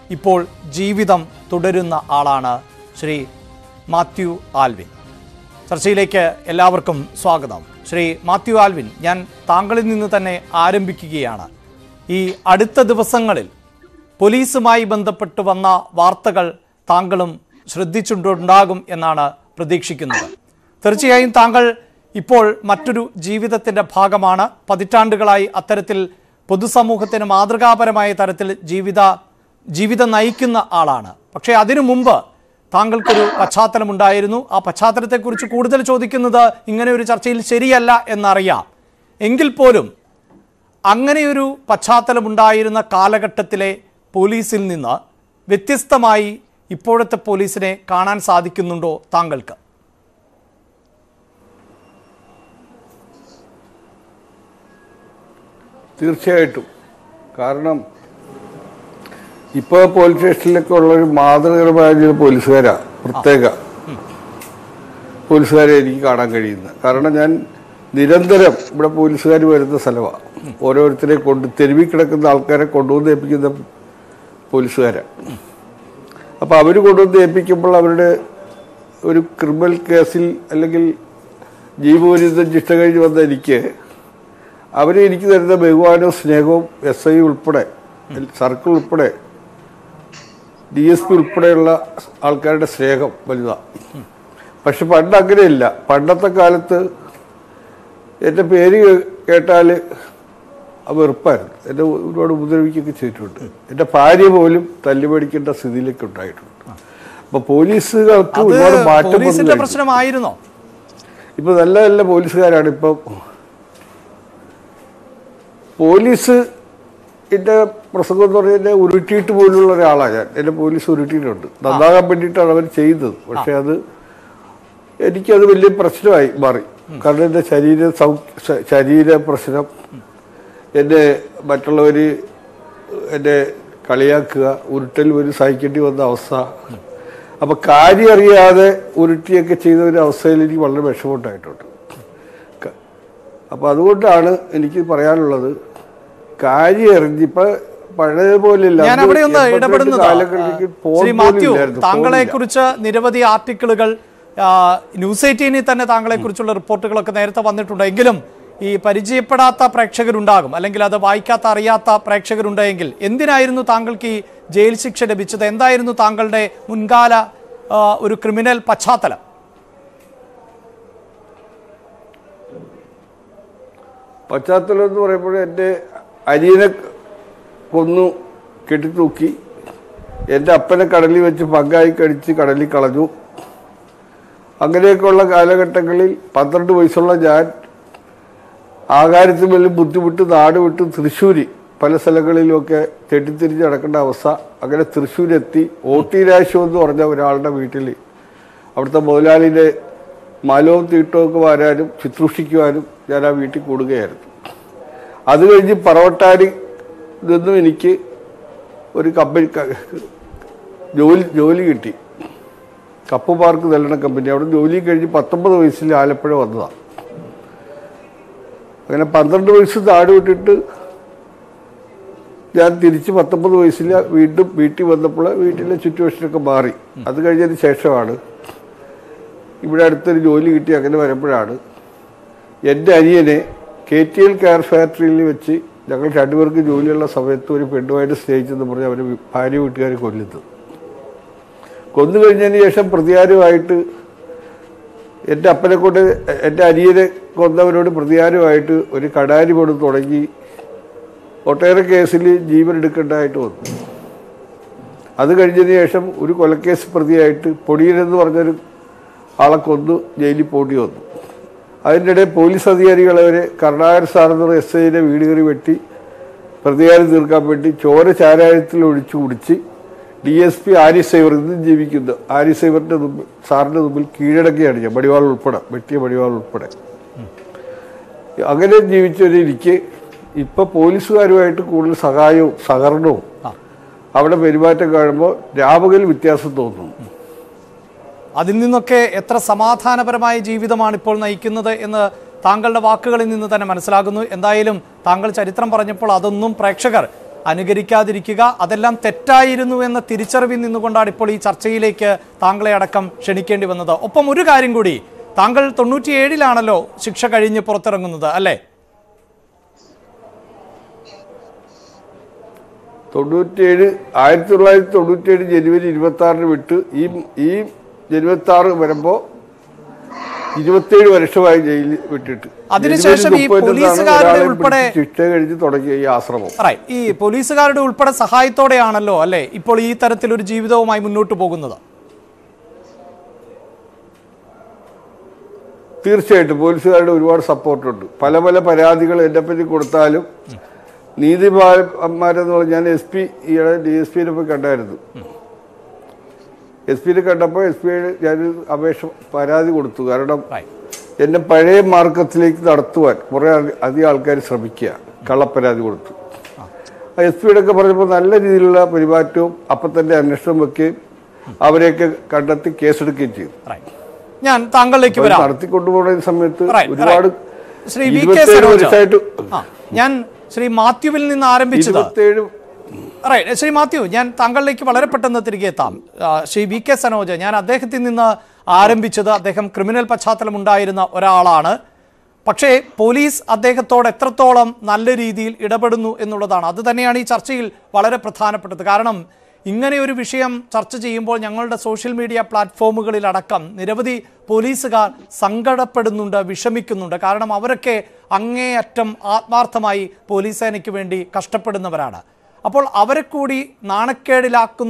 ഇപ്പോൾ ജീവിതം തുടരുന്ന ആളാണ് ശ്രീ മാത്യു ആൽവിൻ ചർച്ചയിലേക്ക് എല്ലാവർക്കും സ്വാഗതം ശ്രീ മാത്യു ആൽവിൻ ഞാൻ താങ്കളിൽ നിന്ന് തന്നെ ആരംഭിക്കുകയാണ് ഈ അടുത്ത ദിവസങ്ങളിൽ പോലീസുമായി ബന്ധപ്പെട്ട് വന്ന വാർത്തകൾ താങ്കളും ശ്രദ്ധിച്ചിട്ടുണ്ടാകും എന്നാണ് പ്രതീക്ഷിക്കുന്നത് തീർച്ചയായും താങ്കൾ ഇപ്പോൾ മറ്റൊരു ജീവിതത്തിൻ്റെ ഭാഗമാണ് പതിറ്റാണ്ടുകളായി അത്തരത്തിൽ പൊതുസമൂഹത്തിന് മാതൃകാപരമായ തരത്തിൽ ജീവിത ജീവിതം നയിക്കുന്ന ആളാണ് പക്ഷേ അതിനു മുമ്പ് താങ്കൾക്കൊരു പശ്ചാത്തലമുണ്ടായിരുന്നു ആ പശ്ചാത്തലത്തെക്കുറിച്ച് കൂടുതൽ ചോദിക്കുന്നത് ഇങ്ങനെ ഒരു ചർച്ചയിൽ ശരിയല്ല എന്നറിയാം എങ്കിൽ പോലും അങ്ങനെയൊരു പശ്ചാത്തലമുണ്ടായിരുന്ന കാലഘട്ടത്തിലെ പോലീസിൽ നിന്ന് വ്യത്യസ്തമായി ഇപ്പോഴത്തെ പോലീസിനെ കാണാൻ സാധിക്കുന്നുണ്ടോ താങ്കൾക്ക് തീർച്ചയായിട്ടും കാരണം ഇപ്പോൾ പോലീസ് സ്റ്റേഷനിലൊക്കെ ഉള്ളൊരു മാതൃകരമായ ചില പോലീസുകാരാ പ്രത്യേക പോലീസുകാരെ എനിക്ക് കാണാൻ കഴിയുന്നത് കാരണം ഞാൻ നിരന്തരം ഇവിടെ പോലീസുകാർ വരുന്ന സ്ഥലമാണ് ഓരോരുത്തരെ കൊണ്ട് തെരുവിൽ കിടക്കുന്ന ആൾക്കാരെ കൊണ്ടുവന്ന് ഏൽപ്പിക്കുന്ന പോലീസുകാരാണ് അപ്പോൾ അവർ കൊണ്ടുവന്ന് ഏൽപ്പിക്കുമ്പോൾ അവരുടെ ഒരു ക്രിമിനൽ കേസിൽ അല്ലെങ്കിൽ ജീവപര്യന്തം ശിക്ഷ കഴിഞ്ഞ് വന്ന എനിക്ക് അവർ എനിക്ക് തരുന്ന ബഹുമാനവും സ്നേഹവും എസ് ഐ ഉൾപ്പെടെ സർക്കിൾ ഉൾപ്പെടെ ഡി എസ് പി ഉൾപ്പെടെയുള്ള ആൾക്കാരുടെ സ്നേഹം വലുതാണ് പക്ഷെ പണ്ട് അങ്ങനെയില്ല പണ്ടത്തെ കാലത്ത് എൻ്റെ പേര് കേട്ടാൽ അത് വെറുപ്പായിരുന്നു എന്നെ ഒരുപാട് ഉപദ്രവിക്കുകയൊക്കെ ചെയ്തിട്ടുണ്ട് എൻ്റെ ഭാര്യ പോലും തല്ലുപടിക്കേണ്ട സ്ഥിതിയിലേക്ക് ഉണ്ടായിട്ടുണ്ട് അപ്പൊ പോലീസുകൾക്ക് അത് ഒരുപാട് മാറ്റം വന്നു പോലീസിന്റെ കഴിഞ്ഞു. പ്രശ്നമായിരുന്നോ ഇപ്പൊ നല്ല നല്ല പോലീസുകാരാണ് ഇപ്പം പോലീസ് എന്റെ പ്രസംഗം എന്ന് പറഞ്ഞാൽ എന്നെ ഉരുട്ടിയിട്ട് പോലുള്ള ഒരാളാണ് ഞാൻ എന്നെ പോലീസ് ഉരുട്ടിയിട്ടുണ്ട് നന്നാകാൻ വേണ്ടിയിട്ടാണ് അവർ ചെയ്തത് പക്ഷെ അത് എനിക്കത് വലിയ പ്രശ്നമായി മാറി കാരണം എൻ്റെ ശരീര സൗ ശ- ശരീര പ്രശ്നം എന്നെ മറ്റുള്ളവർ എന്നെ കളിയാക്കുക ഉരുട്ടൽ ഒരു സഹിക്കേണ്ടി വന്ന അവസ്ഥ അപ്പൊ കാര്യം അറിയാതെ ഉരുട്ടിയൊക്കെ ചെയ്ത ഒരു അവസ്ഥയിൽ എനിക്ക് വളരെ വിഷമമുണ്ടായിട്ടുണ്ട് ക- അപ്പൊ അതുകൊണ്ടാണ് എനിക്ക് പറയാനുള്ളത് കാര്യം അറിഞ്ഞ് ഇപ്പൊ പഴയപോലെ ഇല്ല. ഞാൻ അന്ന് അവിടെ ഒന്ന് 88 ഇടപെടുന്നത് കാലഘട്ടത്തിൽ ഫോൺ ശ്രീ പോലും മാത്യു ഇല്ലായിരുന്നു. താങ്കളെ ഫോണില്ല. കുറിച്ച് നിരവധി ആർട്ടിക്കിളുകൾ ആ, ന്യൂസ് എയ്റ്റീനിൽ തന്നെ താങ്കളെ കുറിച്ചുള്ള റിപ്പോർട്ടുകളൊക്കെ നേരത്തെ വന്നിട്ടുണ്ട് എങ്കിലും ഈ പരിചയപ്പെടാത്ത പ്രേക്ഷകരുണ്ടാകും അല്ലെങ്കിൽ അത് വായിക്കാത്ത അറിയാത്ത പ്രേക്ഷകരുണ്ടെങ്കിൽ എന്തിനായിരുന്നു താങ്കൾക്ക് ഈ ജയിൽ ശിക്ഷ ലഭിച്ചത് എന്തായിരുന്നു താങ്കളുടെ മുൻകാല ആ, ഒരു ക്രിമിനൽ പശ്ചാത്തലം പശ്ചാത്തലം എന്ന് പറയുമ്പോൾ എൻ്റെ അനിയനെ കൊന്നു കെട്ടിത്തൂക്കി എൻ്റെ അപ്പനെ കടലിൽ വെച്ച് പങ്കായി കടിച്ച് കടലിൽ കളഞ്ഞു അങ്ങനെയൊക്കെയുള്ള കാലഘട്ടങ്ങളിൽ പന്ത്രണ്ട് വയസ്സുള്ള ഞാൻ ആകാരത്തിന് മേലും ബുദ്ധിമുട്ട് നാട് വിട്ട് തൃശ്ശൂര് പല സ്ഥലങ്ങളിലുമൊക്കെ തെറ്റിത്തിരിഞ്ഞ് നടക്കേണ്ട അവസ്ഥ അങ്ങനെ തൃശ്ശൂരെത്തി ഓ ടി രാശു എന്ന് പറഞ്ഞ ഒരാളുടെ വീട്ടിൽ അവിടുത്തെ മുതലാളിയുടെ മലവും തീട്ടവും ഒക്കെ വരാനും ശുശ്രൂഷിക്കുവാനും ഞാൻ ആ വീട്ടിൽ കൂടുകയായിരുന്നു അത് കഴിഞ്ഞ് പറവട്ടാരി നിന്നും എനിക്ക് ഒരു കമ്പനി ക- ജോലി ജോലി കിട്ടി കപ്പ് പാർക്ക് നെല്ലണ കമ്പനി അവിടെ ജോലി കഴിഞ്ഞ് പത്തൊമ്പത് വയസ്സിൽ ആലപ്പുഴ വന്നതാണ് അങ്ങനെ പന്ത്രണ്ട് വയസ്സ് താഴെ വിട്ടിട്ട് ഞാൻ തിരിച്ച് പത്തൊമ്പത് വയസ്സിൽ വീണ്ടും വീട്ടിൽ വന്നപ്പോൾ വീട്ടിലെ സിറ്റുവേഷനൊക്കെ മാറി അത് കഴിഞ്ഞതിന് ശേഷമാണ് ഇവിടെ അടുത്തൊരു ജോലി കിട്ടി അങ്ങനെ വരുമ്പോഴാണ് എൻ്റെ അനിയനെ കെ ടി എൽ കെയർ ഫാക്ടറിയിൽ വെച്ച് ഞങ്ങൾ രണ്ടുപേർക്ക് ജോലിയുള്ള സമയത്ത് ഒരു പെണ്ണുമായിട്ട് സ്നേഹിച്ചെന്ന് പറഞ്ഞ് അവരെ ഭാര്യ വീട്ടുകാരെ കൊല്ലുന്നത് കൊന്നു കഴിഞ്ഞതിന് ശേഷം പ്രതികാരമായിട്ട് എൻ്റെ അപ്പനെ കൊണ്ട് എൻ്റെ അനിയനെ കൊന്നവരോട് പ്രതികാരമായിട്ട് ഒരു കടാരി പണി തുടങ്ങി ഒട്ടേറെ കേസിൽ ജീവൻ എടുക്കേണ്ടതായിട്ട് വന്നു അത് കഴിഞ്ഞതിന് ശേഷം ഒരു കൊലക്കേസ് പ്രതിയായിട്ട് പൊടിയനെന്ന് പറഞ്ഞൊരു ആളെ കൊന്നു ജയിലിൽ പോണ്ടി വന്നു അതിനിടെ പോലീസ് അധികാരികൾ അവരെ കരുണാകരൻ സാർ എന്ന് പറഞ്ഞ എസ് ഐനെ വീട് കയറി വെട്ടി പ്രതികാരം തീർക്കാൻ വേണ്ടി ചോര ചാരായത്തിൽ ഒഴിച്ചു കുടിച്ച് ഡി എസ് പി ആരി സൈവർ ഇന്നും ജീവിക്കുന്നു ആരി സൈവറിന്റെ മുമ്പിൽ സാറിന്റെ മുമ്പിൽ കീഴടക്കുകയാണ് ഞാൻ മടിവാൾ ഉൾപ്പെടെ വെട്ടിയ മടിവാൾ ഉൾപ്പെടെ അങ്ങനെ ജീവിച്ചൊരു എനിക്ക് ഇപ്പൊ പോലീസുകാരുമായിട്ട് കൂടുതൽ സഹായവും സഹകരണവും അവിടെ പെരുമാറ്റം കാണുമ്പോൾ രാപകൽ വ്യത്യാസം തോന്നുന്നു അതിൽ നിന്നൊക്കെ എത്ര സമാധാനപരമായ ജീവിതമാണ് ഇപ്പോൾ നയിക്കുന്നത് എന്ന് താങ്കളുടെ വാക്കുകളിൽ നിന്ന് തന്നെ മനസ്സിലാകുന്നു എന്തായാലും താങ്കൾ ചരിത്രം പറഞ്ഞപ്പോൾ അതൊന്നും പ്രേക്ഷകർ അനുകരിക്കാതിരിക്കുക അതെല്ലാം തെറ്റായിരുന്നു എന്ന തിരിച്ചറിവിൽ നിന്നുകൊണ്ടാണ് ഇപ്പോൾ ഈ ചർച്ചയിലേക്ക് താങ്കളെ അടക്കം ക്ഷണിക്കേണ്ടി വന്നത് ഒപ്പം ഒരു കാര്യം കൂടി താങ്കൾ തൊണ്ണൂറ്റിയേഴിലാണല്ലോ ശിക്ഷ കഴിഞ്ഞ് പുറത്തിറങ്ങുന്നത് അല്ലേ തൊണ്ണൂറ്റിയേഴ് ആയിരത്തി തൊള്ളായിരത്തി തൊണ്ണൂറ്റിയേഴ് ജനുവരി ഇരുപത്തി ആറിന് വിട്ട് ഈ ഈ ഇരുപത്തി ആറ് വരുമ്പോ ഇരുപത്തിയേഴ് വർഷമായി ജയിലിൽ വിട്ടിട്ട് അതിനുശേഷം ഈ ജനുവരി മുപ്പതിനാണ് പോലീസുകാരുടെ ഒരാളെ ഉൾപ്പെടെ- പിടിച്ച് ശിക്ഷ കഴിഞ്ഞ് തുടങ്ങിയ ഈ ആശ്രമം റൈറ്റ് ഈ പോലീസുകാരുടെ ഉൾപ്പെടെ സഹായത്തോടെയാണല്ലോ അല്ലേ ഇപ്പോൾ ഈ തരത്തിലൊരു ജീവിതവുമായി മുന്നോട്ട് പോകുന്നത് തീർച്ചയായിട്ടും പോലീസുകാരുടെ ഒരുപാട് സപ്പോർട്ടുണ്ട് പല പല പരാതികൾ എന്നെ പറ്റി കൊടുത്താലും നീതിമാന്മാരെന്ന് പറഞ്ഞാൽ ഞാൻ എസ് പി ഈയിടെ ഡി എസ് പിനെ പോയി കണ്ടായിരുന്നു എസ് പിനെ കണ്ടപ്പോൾ എസ് പി ഞാനൊരു അപേക്ഷ പരാതി കൊടുത്തു കാരണം റൈറ്റ് എന്നെ പഴയ മാർഗത്തിലേക്ക് നടത്തുവാൻ കുറേ ആൾ- അധികം ആൾക്കാർ ശ്രമിക്കുക കള്ളപ്പരാതി കൊടുത്തു എസ് പിയുടെ ഒക്കെ പറഞ്ഞപ്പോൾ നല്ല രീതിയിലുള്ള പെരുമാറ്റവും അപ്പം തന്നെ അന്വേഷണം വെക്കുകയും അവരെയൊക്കെ കണ്ടെത്തി കേസെടുക്കുകയും ചെയ്തു റൈറ്റ് ഞാൻ താങ്കളിലേക്ക് അപ്പോൾ വരാം നടത്തിക്കൊണ്ടുപോകുന്ന സമയത്ത് Right, ഒരുപാട് right. ശ്രീ വി കെ ഇരുപത്തേഴ് സരോജ. വർഷമായിട്ട് ആ ഞാൻ ശ്രീ മാത്യുവിൽ നിന്ന് ആരംഭിച്ചത് ഇരുപത്തേഴ് റൈറ്റ് ശ്രീ മാത്യു ഞാൻ താങ്കളിലേക്ക് വളരെ പെട്ടെന്ന് തിരികെ എത്താം ആ, ശ്രീ വി കെ സനോജ് ഞാൻ അദ്ദേഹത്തിൽ നിന്ന് ആരംഭിച്ചത് അദ്ദേഹം ക്രിമിനൽ പശ്ചാത്തലം ഉണ്ടായിരുന്ന ഒരാളാണ് പക്ഷേ പോലീസ് അദ്ദേഹത്തോട് എത്രത്തോളം നല്ല രീതിയിൽ ഇടപെടുന്നു എന്നുള്ളതാണ് അത് തന്നെയാണ് ഈ ചർച്ചയിൽ വളരെ പ്രധാനപ്പെട്ടത് കാരണം ഇങ്ങനെ ഒരു വിഷയം ചർച്ച ചെയ്യുമ്പോൾ ഞങ്ങളുടെ സോഷ്യൽ മീഡിയ പ്ലാറ്റ്ഫോമുകളിലടക്കം നിരവധി പോലീസുകാർ സങ്കടപ്പെടുന്നുണ്ട് വിഷമിക്കുന്നുണ്ട് കാരണം അവരൊക്കെ അങ്ങേയറ്റം ആത്മാർത്ഥമായി പോലീസ് സേനയ്ക്ക് വേണ്ടി കഷ്ടപ്പെടുന്നവരാണ് അപ്പോൾ അവരെ കൂടി നാണക്കേടിലാക്കുന്ന